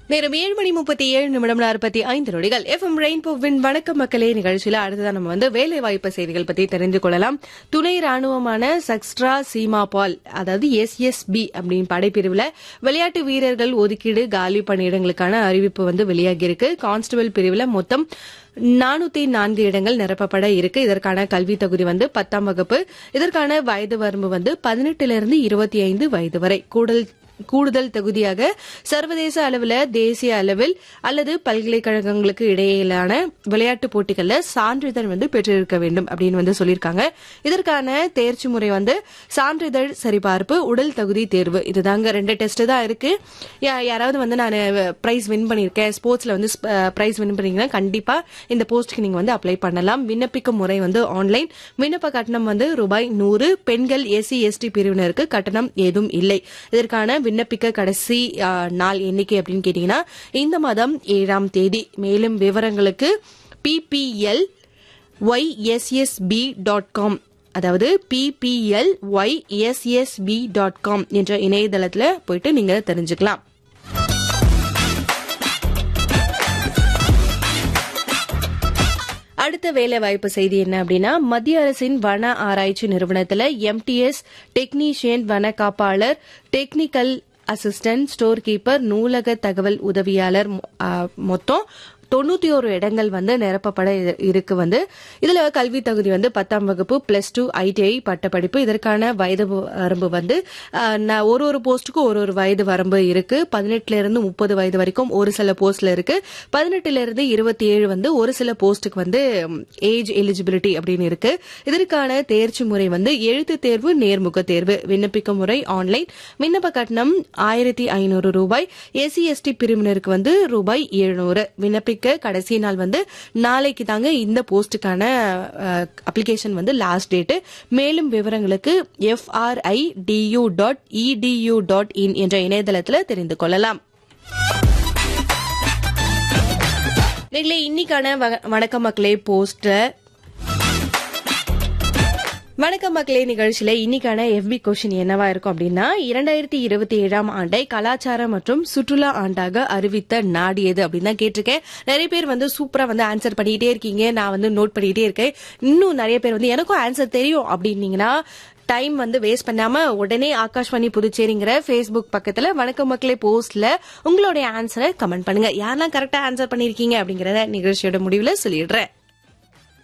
நேரம் ஏழு மணி முப்பத்தி ஏழு நிமிடம் நாற்பத்தி ஐந்து நொடிகள் எஃப்எம் ரெயின்போவின் வணக்க மக்களே நிகழ்ச்சியில அடுத்ததான் நம்ம வந்து வேலை வாய்ப்பு செய்திகள் பத்தி தெரிந்து கொள்ளலாம் துணை ராணுவமான சக்ஸ்ட்ரா சீமா பால் அதாவது எஸ்எஸ்பி அப்படின்னு படைப்பிரிவுல விளையாட்டு வீரர்கள் ஒதுக்கீடு காலி பணியிடங்களுக்கான அறிவிப்பு வந்து வெளியாகியிருக்கு கான்ஸ்டபிள் பிரிவுல மொத்தம் நானூத்தி நான்கு இடங்கள் நிரப்பப்பட இருக்கு இதற்கான கல்வி தகுதி வந்து பத்தாம் வகுப்பு இதற்கான வயது வரம்பு வந்து பதினெட்டுல இருந்து இருபத்தி ஐந்து வயது வரை கூடுதல் கூடுதல் தகுதியாக சர்வதேச அளவில் தேசிய அளவில் அல்லது பல்கலைக்கழகங்களுக்கு இடையிலான விளையாட்டுப் போட்டிகள்ல சான்றிதழ் வந்து பெற்றிருக்க வேண்டும் அப்படின்னு வந்து சொல்லியிருக்காங்க இதற்கான தேர்ச்சி முறை வந்து சான்றிதழ் சரிபார்ப்பு உடல் தகுதி தேர்வு இதுதாங்க ரெண்டு டெஸ்ட் தான் இருக்கு யா- யாராவது வந்து நான் பிரைஸ் வின் பண்ணியிருக்கேன் ஸ்போர்ட்ஸ்ல வந்து பிரைஸ் வின் பண்ணீங்கன்னா கண்டிப்பா இந்த போஸ்ட்க்கு நீங்க வந்து அப்ளை பண்ணலாம் விண்ணப்பிக்கும் முறை வந்து ஆன்லைன் விண்ணப்ப கட்டணம் வந்து ரூபாய் நூறு பெண்கள் எஸ்சி எஸ்டி பிரிவினருக்கு கட்டணம் ஏதும் இல்லை இதற்கான விண்ணப்பிக்க கடைசி ஆ, நாள் எண்ணிக்கை அப்படின்னு கேட்டீங்கன்னா இந்த மாதம் ஏழாம் தேதி மேலும் விவரங்களுக்கு பிபிஎல் ஒய்எஸ்எஸ்பி டாட் காம் அதாவது பிபிஎல் ஒய்எஸ்எஸ்பி டாட் காம் என்ற இணையதளத்துல போயிட்டு நீங்க தெரிஞ்சுக்கலாம் அடுத்த வேலை வாய்ப்பு செய்தி என்ன அப்படின்னா மத்திய அரசின் வன ஆராய்ச்சி நிறுவனத்துல எம்டிஎஸ் டெக்னீஷியன் வன காப்பாளர் டெக்னிக்கல் அசிஸ்டன்ட் ஸ்டோர் கீப்பர் நூலக தகவல் உதவியாளர் மொ- ஆ, மொத்தம் தொண்ணூத்தி ஒரு இடங்கள் வந்து நிரப்பப்பட இரு- இருக்கு வந்து இதுல கல்வி தகுதி வந்து பத்தாம் வகுப்பு பிளஸ் டூ ஐடிஐ பட்டப்படிப்பு இதற்கான வயது வரம்பு வந்து ஆ, ந- ஒரு ஒரு போஸ்ட்டுக்கும் ஒரு ஒரு வயது வரம்பு இருக்கு பதினெட்டுல இருந்து முப்பது வயது வரைக்கும் ஒரு சில போஸ்ட்ல இருக்கு பதினெட்டுல இருந்து இருபத்தி ஏழு வந்து ஒரு சில போஸ்ட்டுக்கு வந்து ஏஜ் எலிஜிபிலிட்டி அப்படின்னு இருக்கு இதற்கான தேர்ச்சி முறை வந்து எழுத்து தேர்வு நேர்முக தேர்வு விண்ணப்பிக்கும் முறை ஆன்லைன் விண்ணப்ப கட்டணம் ஆயிரத்தி ஐநூறு ரூபாய் எஸ்சி எஸ்டி பிரிவினருக்கு வந்து ரூபாய் எழுநூறு விண்ணப்பிக்க கடைசி நாள் வந்து நாளைக்கு தாங்க இந்த போஸ்டுக்கான அப்ளிகேஷன் வந்து லாஸ்ட் டேட் மேலும் விவரங்களுக்கு FRI du dot edu dot in என்ற இணையதளத்தில் தெரிந்து கொள்ளலாம் நீங்களே இன்னைக்கான வ- வணக்கம் மக்களே போஸ்ட்ல வணக்கம் மக்களே நிகழ்ச்சியில இன்னைக்கான எஃபி கொஸ்டின் என்னவா இருக்கும் அப்படின்னா இரண்டாயிரத்தி இருபத்தி ஏழாம் ஆண்டை கலாச்சார மற்றும் சுற்றுலா ஆண்டாக அறிவித்த நாடு எது அப்படின்னு தான் கேட்டிருக்கேன் நிறைய பேர் வந்து சூப்பரா வந்து ஆன்சர் பண்ணிட்டே இருக்கீங்க நான் வந்து நோட் பண்ணிட்டே இருக்கேன் இன்னும் நிறைய பேர் வந்து எனக்கும் ஆன்சர் தெரியும் அப்படின்னீங்கன்னா டைம் வந்து வேஸ்ட் பண்ணாம உடனே ஆகாஷ்வாணி புதுச்சேரிங்கிற ஃபேஸ்புக் பக்கத்துல வணக்கம் மக்களே போஸ்ட்ல உங்களுடைய ஆன்சரை கமெண்ட் பண்ணுங்க யாரெல்லாம் கரெக்டா ஆன்சர் பண்ணிருக்கீங்க அப்படிங்கறத நிகழ்ச்சியோட முடிவுல சொல்லிடுறேன்